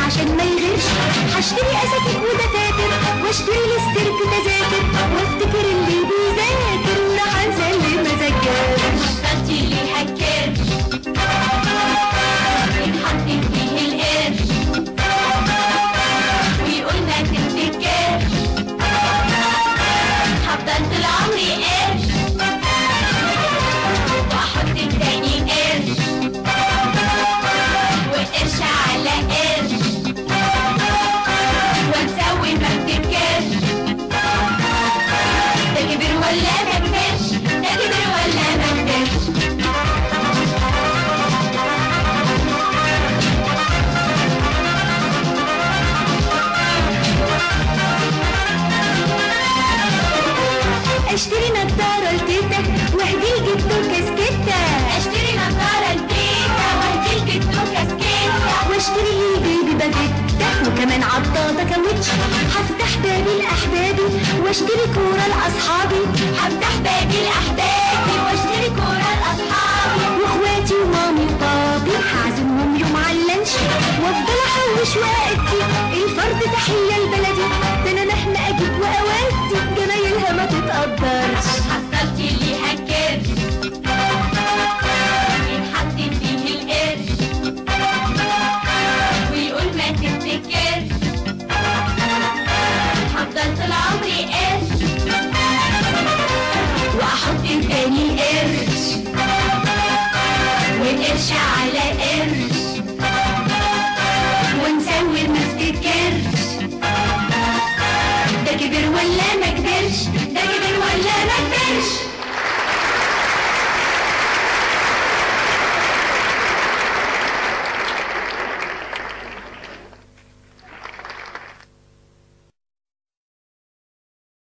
عشان ما يغيرش هشتري اساتيك ودفاتر واشتري للسيرك تذاكر وافتكر اللي بيذاكر راح انسى اللي ما ذاكرش حطيتي لي هالكرش يتحط فيه القرش ويقول ما تفتكرش هفضل طول عمري قرش واحط تاني قرش وقرش على قرش واسوي ما افتكرش ده كبر ولا ما كبرش ده كبر ولا ما كبرش اشتري نضارة لتيتا واهدي جدو كاسكتة اشتري نظارة لتيتا واهدي الجدو كاسكيتا واشتري لي بيبي باجيتا وكمان عضادة كاوتش هفتح بابي لأحبابي واشتري كورة لأصحابي هفتح بابي لأحبابي واشتري كورة لأصحابي واخواتي ومامي